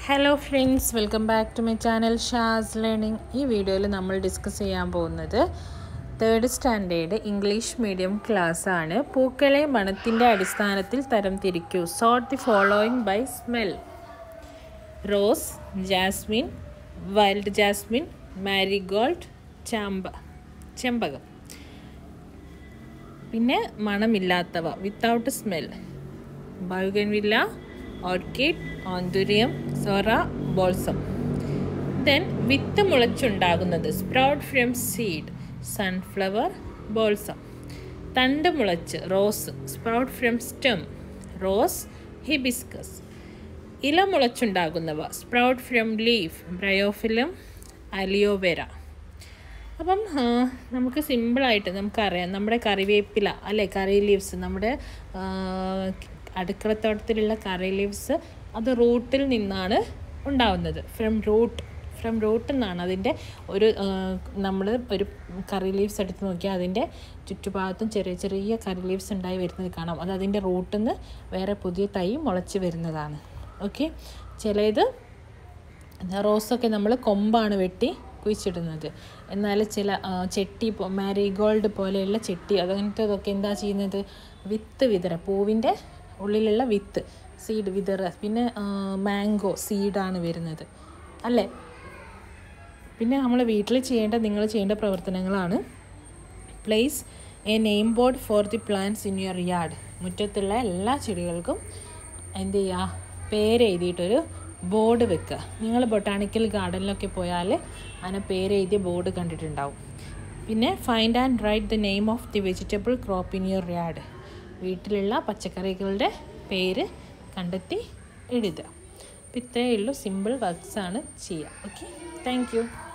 hello friends welcome back to my channel ഷാസ് learning ഈ വീഡിയോയിൽ നമ്മൾ ഡിസ്കസ് ചെയ്യാൻ പോകുന്നത് third standard English medium class ആണ് പൂക്കളെ മണത്തിൻ്റെ അടിസ്ഥാനത്തിൽ തരം തിരിക്കൂ sort the following by smell rose jasmine wild jasmine marigold ചാമ്പ ചെമ്പകം പിന്നെ മണമില്ലാത്തവ without smell bougainvillea orchid anthurium സൊറ ബോൾസം ദെൻ വിത്ത് മുളച്ചുണ്ടാകുന്നത് sprout from seed sunflower balsam തണ്ട് മുളച്ച് rose sprout from stem rose hibiscus ഇല മുളച്ചുണ്ടാകുന്നവ സ്പ്രൗട്ട് ഫ്രം ലീഫ് ബ്രയോഫിലം അലിയോവെര അപ്പം ആ, നമുക്ക് സിമ്പിളായിട്ട് നമുക്കറിയാം നമ്മുടെ കറിവേപ്പില അല്ലേ കറി ലീവ്സ് നമ്മുടെ ആ, അടുക്കളത്തോട്ടത്തിലുള്ള കറി ലീവ്സ് അത് റൂട്ടിൽ നിന്നാണ് ഉണ്ടാവുന്നത് ഫ്രം റൂട്ട് ഫ്രം റൂട്ട് നിന്നാണ് അതിൻ്റെ ഒരു നമ്മൾ ഒരു കറി ലീവ്സ് എടുത്ത് നോക്കിയാൽ അതിൻ്റെ ചുറ്റുഭാഗത്തും ചെറിയ ചെറിയ കറി ലീവ്സ് ഉണ്ടായി വരുന്നത് കാണാം അത് അതിൻ്റെ റൂട്ടിൽ നിന്ന് വേറെ പുതിയ തൈ മുളച്ച് വരുന്നതാണ് ഓക്കെ ചിലത് റോസൊക്കെ നമ്മൾ കൊമ്പാണ് വെട്ടി കുഴിച്ചിടുന്നത് എന്നാൽ ചില ആ, ചെട്ടി മാരിഗോൾഡ് പോലെയുള്ള ചെട്ടി അതങ്ങനത്തതൊക്കെ എന്താ ചെയ്യുന്നത് വിത്ത് വിതറ പൂവിൻ്റെ ഉള്ളിലുള്ള വിത്ത് സീഡ് വിതറ പിന്നെ മാംഗോ സീഡാണ് വരുന്നത് അല്ലേ പിന്നെ നമ്മൾ വീട്ടിൽ ചെയ്യേണ്ട നിങ്ങൾ ചെയ്യേണ്ട പ്രവർത്തനങ്ങളാണ് place a name board for the plants in your yard മുറ്റത്തുള്ള എല്ലാ ചെടികൾക്കും എന്ത് ചെയ്യുക പേര് എഴുതിയിട്ടൊരു ബോർഡ് വെക്കുക നിങ്ങൾ ബൊട്ടാണിക്കൽ ഗാർഡനിലൊക്കെ പോയാൽ അതിനെ പേര് എഴുതിയ ബോർഡ് കണ്ടിട്ടുണ്ടാവും പിന്നെ find and write the name of the vegetable crop in your yard വീട്ടിലുള്ള പച്ചക്കറികളുടെ പേര് കണ്ടെത്തി എഴുതുക അപ്പോൾ ഇത്രയേ ഉള്ളൂ സിമ്പിൾ വർക്ക്സാണ് ചെയ്യുക ഓക്കെ താങ്ക് യു